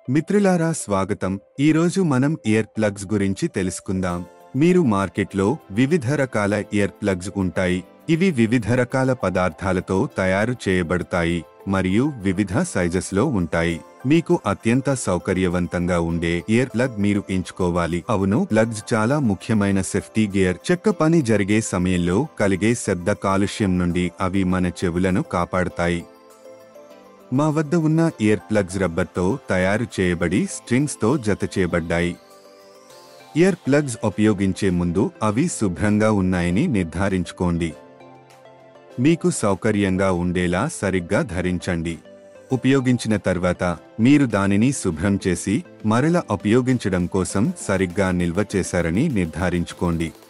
మిత్రులారా స్వాగతం ఈరోజు మనం ఇయర్ ప్లగ్స్ గురించి తెలుసుకుందాం మీరు మార్కెట్లో వివిధ రకాల ఇయర్ ప్లగ్స్ ఉంటాయి ఇవి వివిధ రకాల పదార్థాలతో తయారు చేయబడతాయి మరియు వివిధ సైజెస్ లో ఉంటాయి మీకు అత్యంత సౌకర్యవంతంగా ఉండే ఇయర్ ప్లగ్ మీరు ఎంచుకోవాలి అవును ప్లగ్స్ చాలా ముఖ్యమైన సేఫ్టీ గేర్ చెక్క పని జరిగే సమయంలో కలిగే శబ్ద కాలుష్యం నుండి అవి మన చెవులను కాపాడతాయి మా వద్ద ఉన్న ఇయర్ ప్లగ్స్ రబ్బర్తో తయారు చేయబడి స్ట్రింగ్స్ తో జత చేయబడ్డాయి ఇయర్ ప్లగ్స్ ఉపయోగించే ముందు అవి శుభ్రంగా ఉన్నాయని నిర్ధారించుకోండి మీకు సౌకర్యంగా ఉండేలా సరిగ్గా ధరించండి ఉపయోగించిన తర్వాత మీరు దానిని శుభ్రం చేసి మరల ఉపయోగించడం కోసం సరిగ్గా నిల్వ చేశారని నిర్ధారించుకోండి